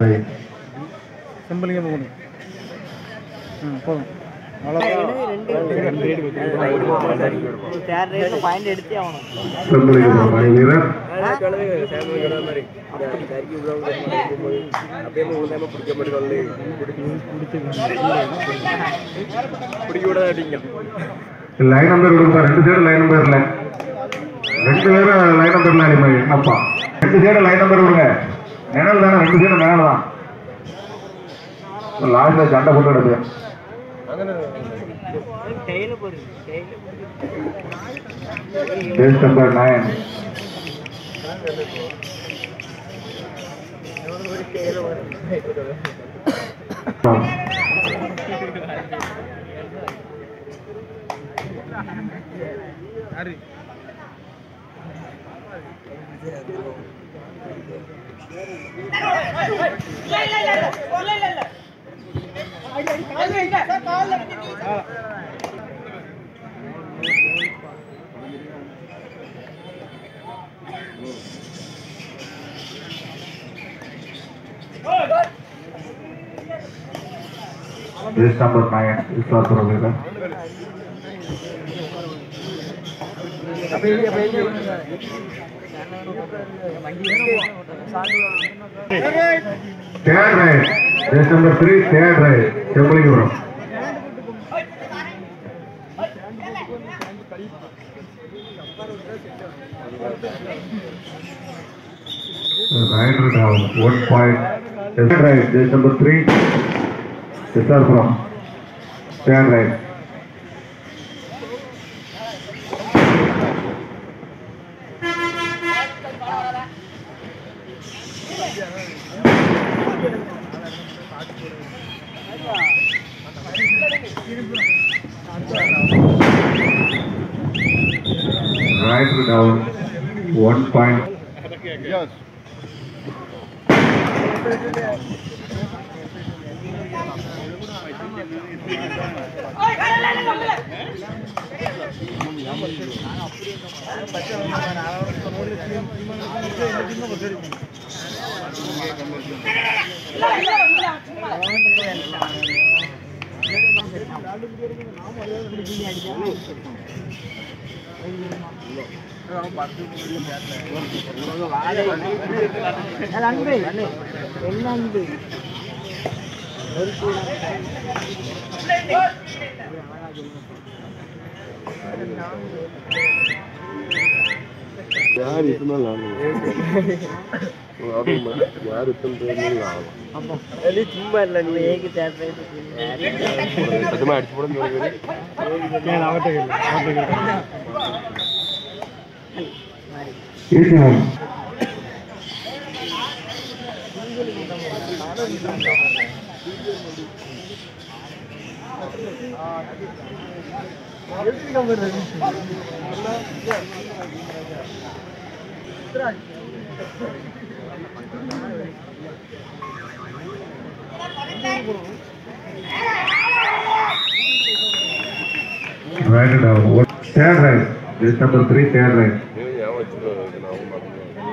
செம்பலிங்கம் போகணும் ம் போதும் பாயிண்ட் எடுத்தே ஆகணும் செம்பலிங்கம் அணி வீரர் லைன் நம்பர் விடுங்க ரெண்டு சைடு லைன் நம்பர் இல்ல ரெண்டு பேரும் லைன் நம்பர்ல அடிமை என்னப்பா ரெண்டு சைடு லைன் நம்பர் விடுங்க நிழல் தானே ரெண்டு சைடு மேல தான் லாஸ்ட்ல சண்டை போட்டு கிடக்கு டெய்லு போடுங்க டெய்லு பேஸ் நம்பர் நைன் யாரு பேஸ் நம்பர் நைன் விஸ்வாசபுரம் வீரர் third right base number three third right Sembalipuram rider down one point third right base number three Visarapuram third right rider down one point அன்பு என்ன அன்பு ಯಾರು ಇತ್ತು ನಾನು ಅದು ಯಾರು ಇತ್ತು ನಾನು ಅಲ್ಲಿ ತುಂಬಾ ಇಲ್ಲ ನೀವು ಹೇಗೆ ಜಾತ್ರೆ ಸದ್ಯ ಅಡಿಸಿ ಬಿಡೋದು ನೋಡಿದ್ರಿ கேள் அவர்கிட்ட கேள் அவர்கிட்ட கேள் ECM right down third right base number three third right ನೀವು ಯಾವ ಹಚ್ಚಿದ್ರು ನಾವು ಮಾಡ್ತೀವಿ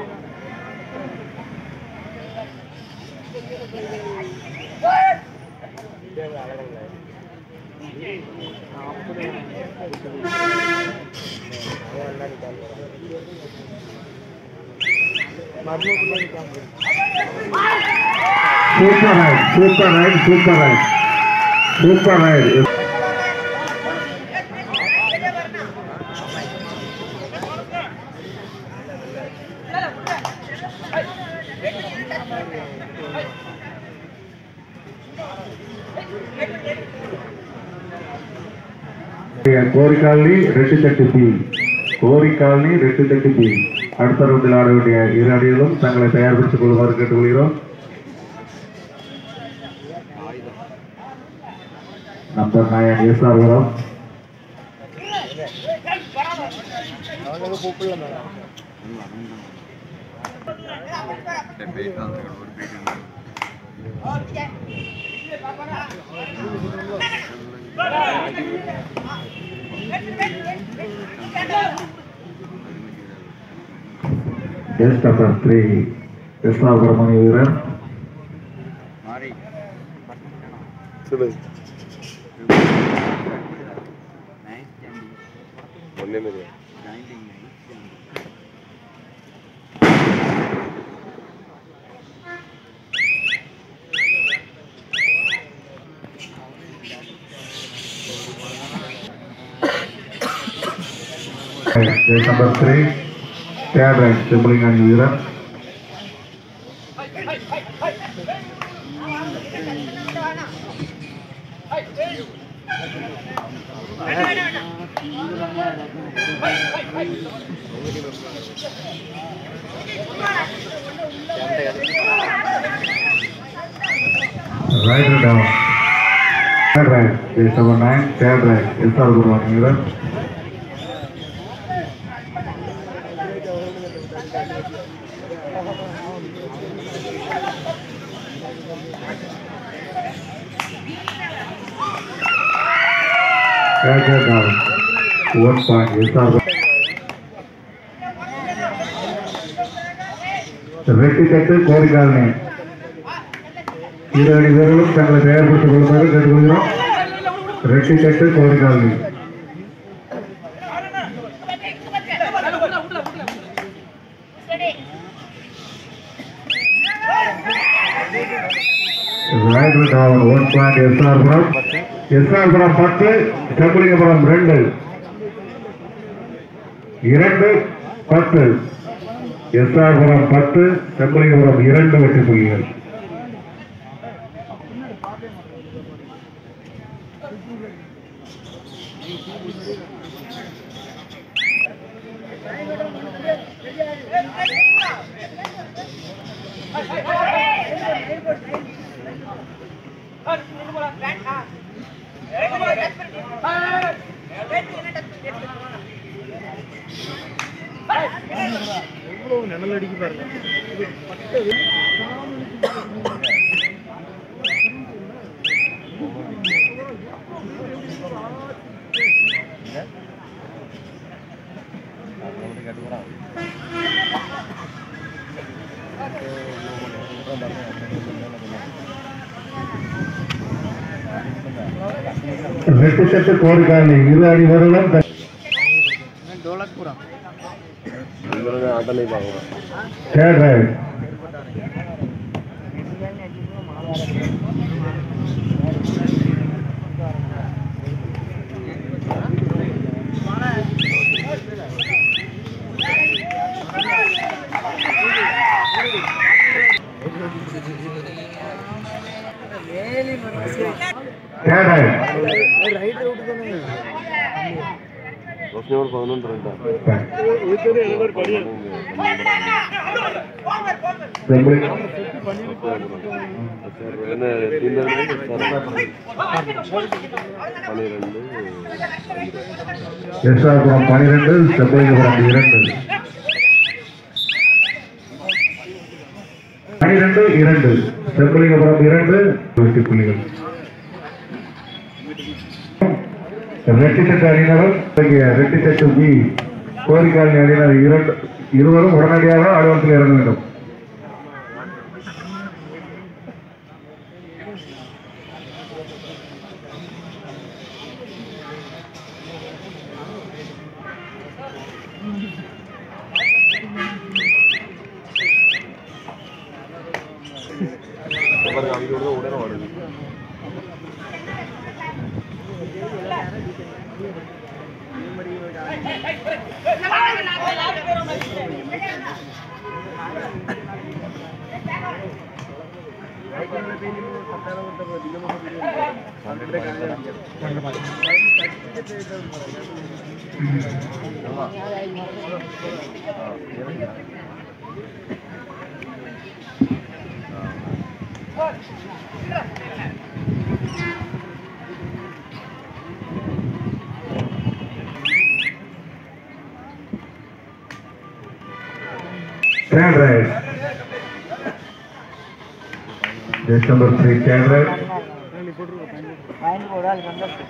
super right super right super right super right Korikalani Rettu Thattu B Korikalani Rettu Thattu B அடுத்த ரவுண்டில் ஆட வேண்டிய இரு அணிகளும் தங்களை தயார்படுத்திக் கொள்ளுமாறு கேட்டுக்கொள்கிறோம் number nine SR Varam S number three SR Varam அணி வீரர் சொல்லு ஒன்னே மாதிரி Jersey number three, third right, dribbling and வீரர் Right down. Third right, jersey number nine, third right, SR Gurwan வீரர் Third down. One point, SR ரெட்டிக்கட்டு கோரிக்காலனி இரு அணி வீரர்களும் தங்களை தயார்படுத்திக் கொள்ளுமாறு கேட்டுக்கொள்கிறோம் Rettikattu Korikalani right down one point SR Puram SR Puram பத்து செம்பலிங்கபுரம் ரெண்டு இரண்டு பத்து எஸ்ஆர் புரம் பத்து செம்பலிங்கபுரம் இரண்டு வெற்றி புள்ளிகள் எவ்வளவு நிழல் அடிக்க பாருங்க ரெட்டிக்கட்டு கோரிக்காலனி இரு அணி வீரர்களும் தங்கள் உங்களோட ஆட்டலை பார்க்கலாம் தேர்ட் ரைட் தேர்ட் ரைட் ரோஷினியோட பதினொன்று ரெண்டா செம்பலி என்ன பன்னிரெண்டு எஸ்ஆர் புரம் பனிரெண்டு செம்பலிங்கபுரம் இரண்டு பனிரெண்டு இரண்டு செம்பலிங்கபுரம் இரண்டு வெற்றி புள்ளிகள் ரெட்டித்தட்டு அணியினரும் ரெட்டித்தட்டு பி கோரிக்காலனி அணியினர் இரண்டு இருவரும் உடனடியாக ஆடுகளத்தில் இறங்க வேண்டும் பாருங்க அங்கே விட உடனே வருது Third right. Just number three, third right. Point போட அது சந்தோஷம்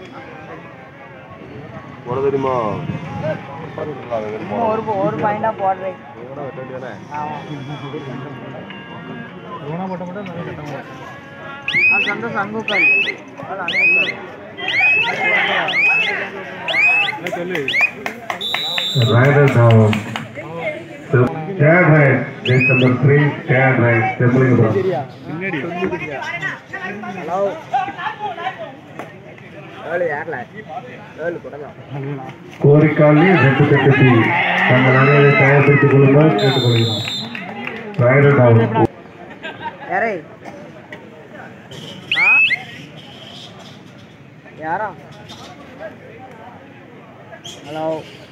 போட தெரியுமா இன்னும் ஒரு ஒரு பாயிண்டா போடுறேன் ஆமா ரோனா மட்டும் மட்டும் நிறைய கட்டமாக அது சந்தோஷம் அங்கே உட்காரு அது அங்கே உட்காரு. என்ன சொல்லு Rider down. So, third right, race number three, third right, Semblingapura. பின்னாடி ஹலோ ஏழு யாரில் ஏழு கொடுங்க கோரிக்காலி ரெண்டு கட்டி தங்கள் அணியை தயார்படுத்திக் கொள்ளுமாறு கேட்டுக்கொள்கிறோம் ரைடர் டவுன் யாரே ஆ யாரா hello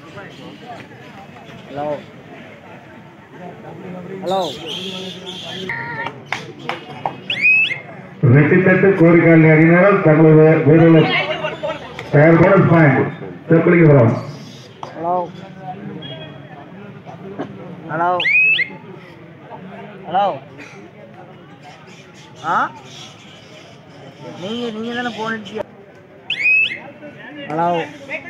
hello hello Rettithattu Korikali அணியினரால் தங்களது வீரர்கள் தயார்பட point Seppalingapuram hello hello hello ஆ நீங்க நீங்க தானே போன் அடிச்சியா ஹலோ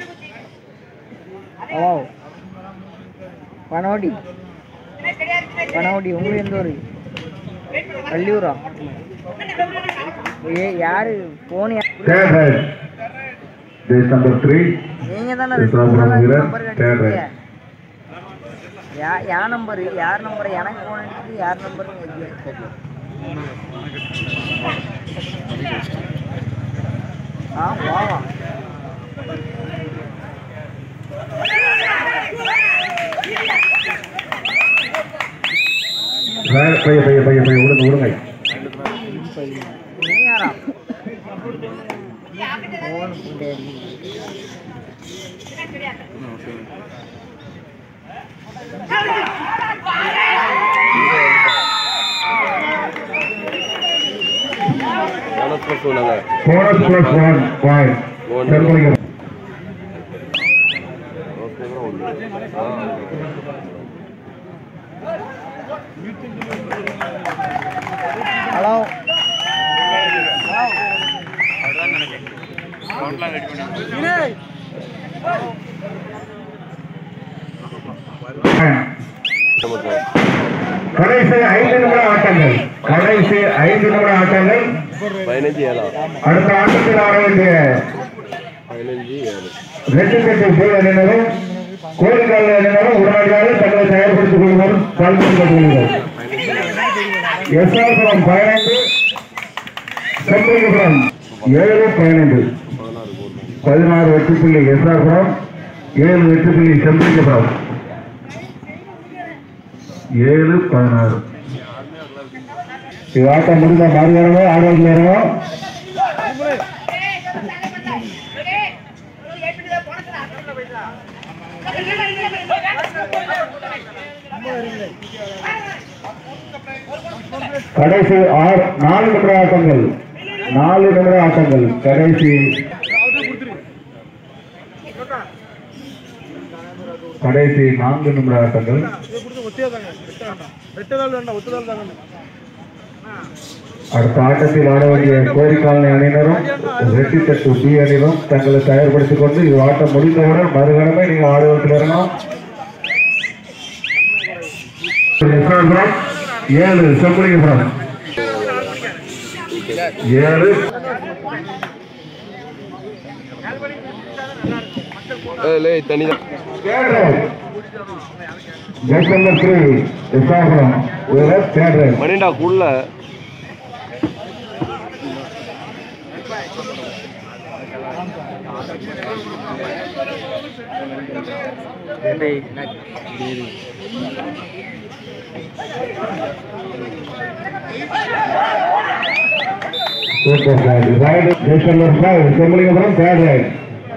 ஹலோ பனோடி பனோடி உங்களுக்கு எந்த ஊர் வள்ளியூரா ஏ யாரு phone third right race number three நீங்க தானே இது problem வீரர். நம்பர் Third அடிச்சீங்க யா யா நம்பர் யார் நம்பர் எனக்கு போன் அடிச்சது யார் நம்பர் ஆ வாவா பைய பைய பைய பைய விடுங்க விடுங்க நீ யாரா போன் கொண்டே போனஸ் ப்ளஸ் ஒன்றுங்க bonus plus one point Seppalingapuram ரோஸ் ஒன்று ஆ ஹலோ நமக்கு கடைசி ஐந்து நிமிட ஆட்டங்கள் கடைசி ஐந்து நிமிட ஆட்டங்கள் பதினஞ்சு ஏழா அடுத்த ஆட்டத்தில் ஆட வேண்டிய பதினஞ்சு ஏழு ரெண்டு கட்டு போல் அணியினரும் கோரிக்கால் அணியினரும் உடனடியாக தங்களை தயார்படுத்திக் கொள்ளுமாறு தாழ்மையுடன் கேட்டுக்கொள்கிறோம் எஸ்ஆர்புரம் பதினைந்து செம்பலிபுரம் ஏழு பதினைந்து பதினாறு போட்டு பதினாறு வெற்றி புள்ளி எஸ்ஆர்புரம் ஏழு வெற்றி புள்ளி செம்பலிபுரம் ஏழு பதினாறு இது ஆட்டம் முடிந்த மறுநேரமோ ஆறாவது நேரமோ கடைசி ஆறு நாலு நிமிட ஆட்டங்கள் நாலு நிமிட ஆட்டங்கள் கடைசி கடைசி நான்கு நிமிட ஆட்டங்கள் இதை கொடுத்து ஒத்தையா தாங்க வெட்ட வேண்டாம் வெட்டதால் வேண்டாம் ஒத்ததால் தாங்க அடுத்த ஆட்டத்தில் ஆட வேண்டிய கோரிக்காலனி அணியினரும் ரெட்டித்தட்டு பி அணியினரும் தங்களை தயார்படுத்திக் கொண்டு இது ஆட்டம் முடிந்தவுடன் மறுகணமே நீங்கள் ஆடுவதற்கு வரணும் எஸ்ஆர்புரம் ஏழு செம்புலிங்கபுரம் ஏழு ஏ தனி தான் third jet number three SR Puram third right மணிண்டா குள்ள super sir right jet number five Sembulingapuram third right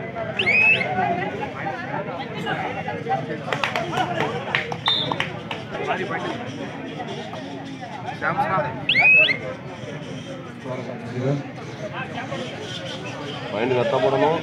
mind கத்த போடணும்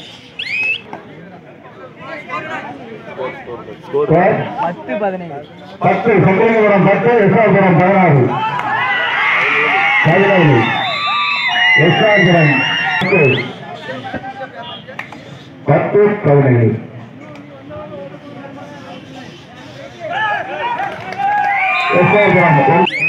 ஸ்கோர் ஸ்கோர் பத்து பதினேழு பத்து சந்திரபுரம் பத்து எஸ்ஆர்புரம் பதினாறு பதினேழு எஸ்ஆர்புரம் பத்து பத்து பதினேழு எஸ்ஆர்புரம்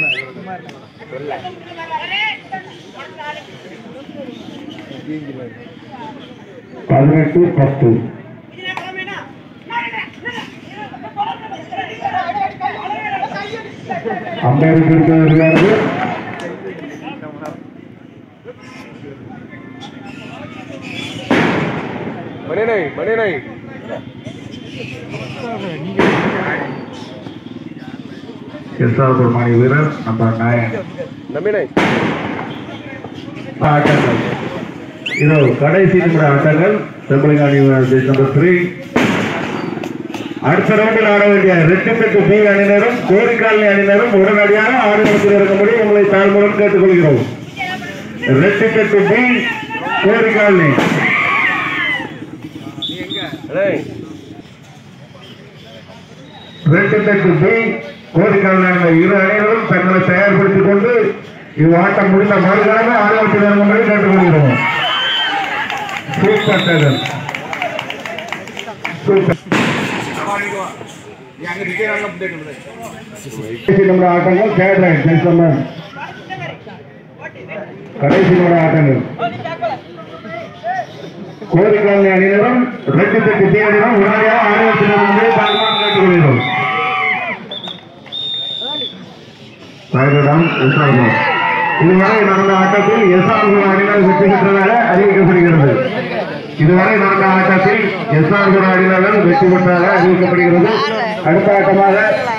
பதினெட்டு பத்து அம்பேருக்கு இருக்கிறது மணியனை மணியனை எஸ்ஆர்புரம் மாணி வீரர் நம்பர் நயன் நம்பினை ஆட்டங்கள் இதோ கடைசி நிமிட ஆட்டங்கள் செம்பலிங்காணி நம்பர் த்ரீ அடுத்த ரவுண்டில் ஆட வேண்டிய ரெட்டிப்பெட்டு பி அணியினரும் கோரிக்காலனி அணியினரும் உடனடியாக ஆடுகளத்தில் இருக்கும்படி உங்களை தாழ்மையுடன் கேட்டுக்கொள்கிறோம் ரெட்டிப்பெட்டு பி கோரிக்காலனி அடே ரெட்டிப்பெட்டு பி கோரிக்காலனி அணியினர் இரு அணியினரும் தங்களை தயார்படுத்திக் கொண்டு இவ்வாட்டம் முடிந்த மறுகிழமை ஆடுகளத்தில் இருக்கும்படி கேட்டுக்கொள்கிறோம் சூப்பர் டேகர் சூப்பர் கடைசி நிமிட ஆட்டங்கள் தேர்ட் ரைட் ஜென்சம்மன் கடைசி நிமிட ஆட்டங்கள் கோரிக்காலனி அணியினரும் ரெண்டு தட்டு டி அணியினரும் உடனடியாக ஆரோக்கியத்திலிருந்து தாழ்வாக கேட்டுக்கொள்கிறோம் சாயிரம் எஸ்ஆர்புரம் இதுவரை நடந்த ஆட்டத்தில் எஸ்ஆர்புரம் அணியினர் வெற்றி பெற்றதாக அறிவிக்கப்படுகிறது இதுவரை நடந்த ஆட்டத்தில் எஸ்ஆர்புரம் அணியினர் வெற்றி பெற்றதாக அறிவிக்கப்படுகிறது அடுத்த ஆட்டமாக